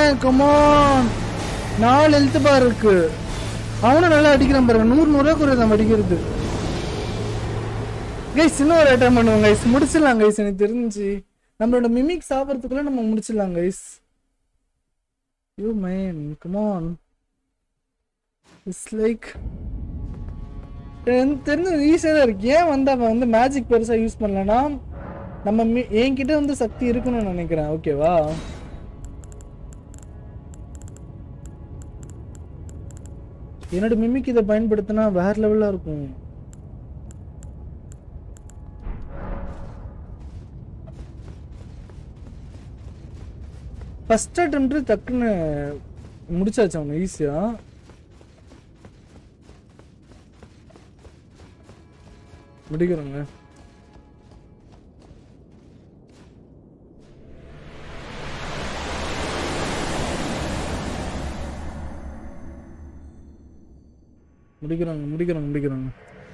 Come on நாலு எழுத்து பார் இருக்கு அவனும் நல்லா அடிக்கிறான் பாருங்க நூறு நூறுரூவா குறையுது நம்ம அடிக்கிறது கைஸ் இன்னும் ஒரு அட்டம் பண்ணுவோம் கைஸ் முடிச்சிடலாம் கைஸ் எனக்கு தெரிஞ்சு நம்மளோட மிமிக் சாப்பிட்றதுக்குள்ள நம்ம முடிச்சிடலாம் guys you man come on it's like எனக்கு தெரிஞ்ச ஈஸியாக தான் இருக்கு ஏன் வந்து அவன் வந்து மேஜிக் பெருசாக யூஸ் பண்ணலன்னா நம்ம மி- என்கிட்ட வந்து சக்தி இருக்குன்னு நினைக்கிறேன் ஓகேவா என்னோட மிமிக் இதை பயன்படுத்தினா வேற லெவலாக இருக்கும் ஃபர்ஸ்ட் அட்டம்ப்ட் டக்குன்னு முடிச்சாச்சு அவனை ஈஸியாக முடிக்கிறோங்க முடிக்கிறாங்க முடிக்கிறாங்க முடிக்கிறாங்க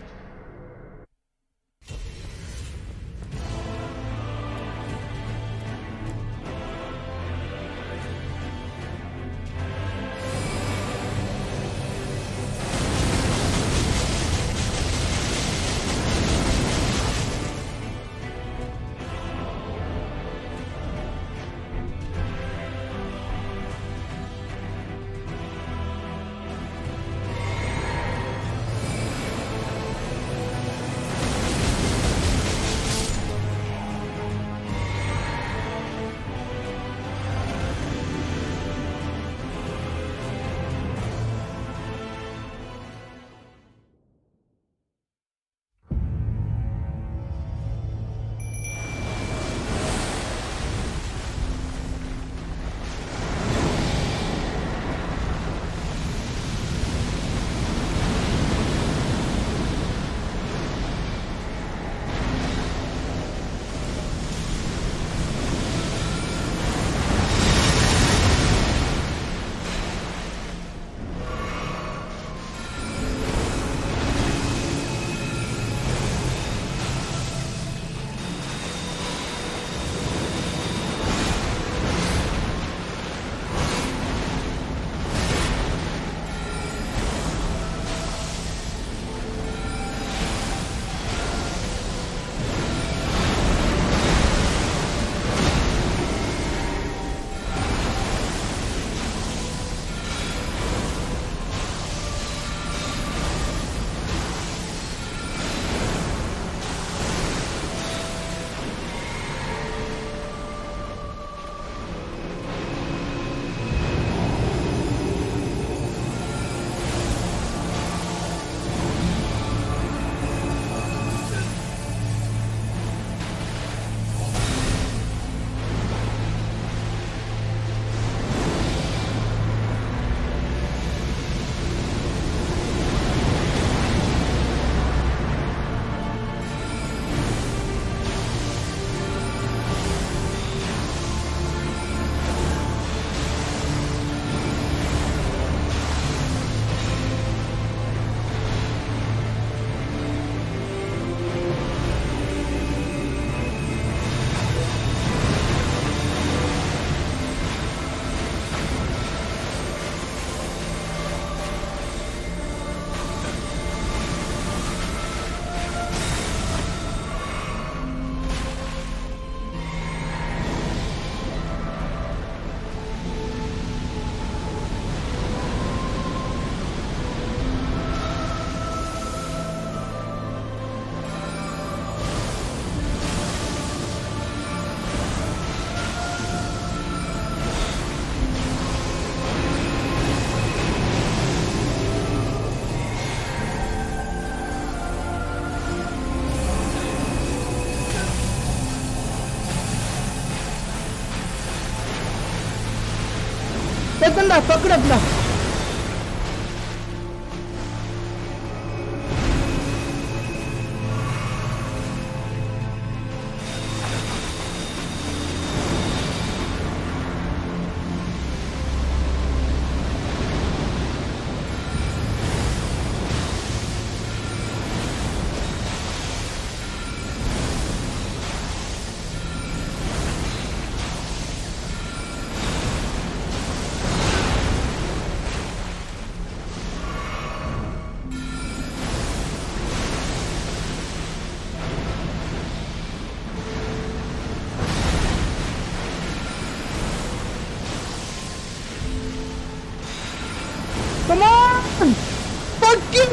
பக்கண்டா பக்கடா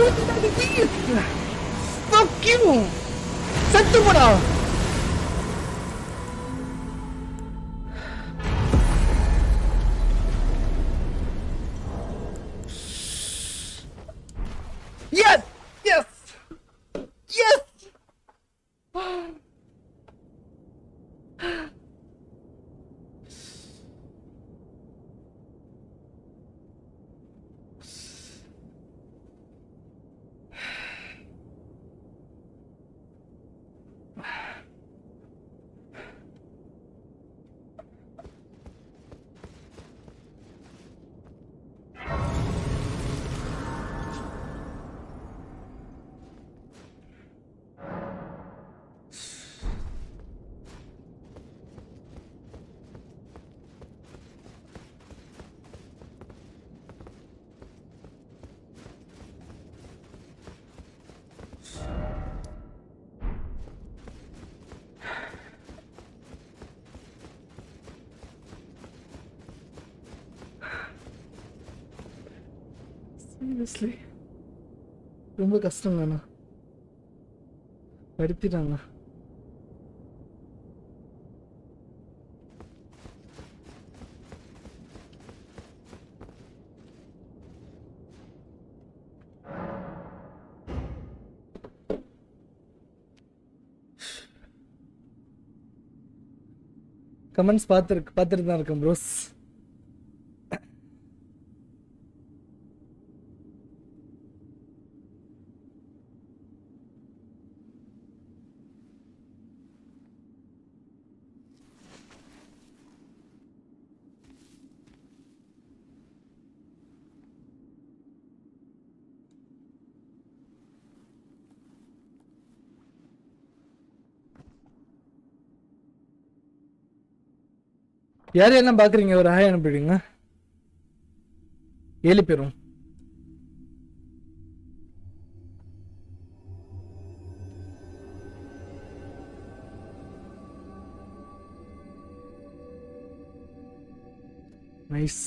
Fuck you! செத்து போடா Yes! Yes! Yes! சீரியஸ்லி ரொம்ப கஷ்டங்கண்ணா படுத்திட்டாங்க கமெண்ட்ஸ் பார்த்துருக்கு பார்த்துட்டு தான் இருக்கேன் ப்ரோஸ் யார் என்ன பார்க்குறீங்க ஒரு ஹாய் அனுப்பிடுங்க ஏழு பேரும் nice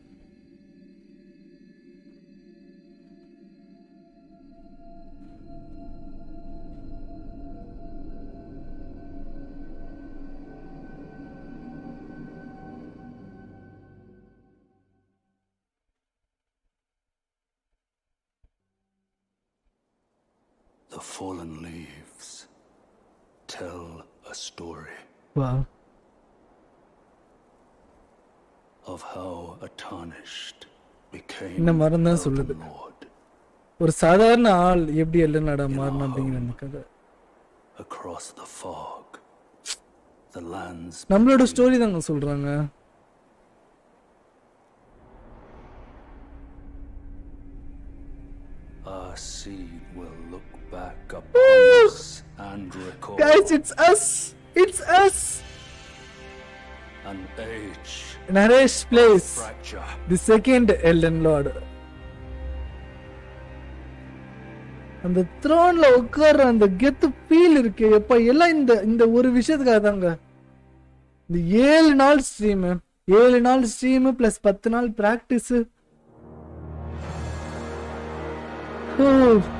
The fallen leaves tell a story வா of how a tarnished became இந்த மரம் தான் Elden சொல்லுது. Lord ஒரு சாதாரண ஆள் எப்படி எல்லாம் நட மாறணும் அப்படிங்கிற அந்த கதை across the fog. The lands நம்மளோட ஸ்டோரி தாங்க சொல்றாங்க our seed will look back upon us and record guys it's us it's us an age நரேஷ் பிளேஸ் fracture. The second Elden lord அந்த த்ரோன்ல உட்கார்ற அந்த கெத்து ஃபீல் இருக்கு எப்ப எல்லாம் இந்த இந்த ஒரு விஷயத்துக்காக தாங்க இந்த ஏழு நாள் ஸ்ட்ரீம் ஏழு நாள் ஸ்ட்ரீம் பிளஸ் பத்து நாள் பிராக்டிஸ்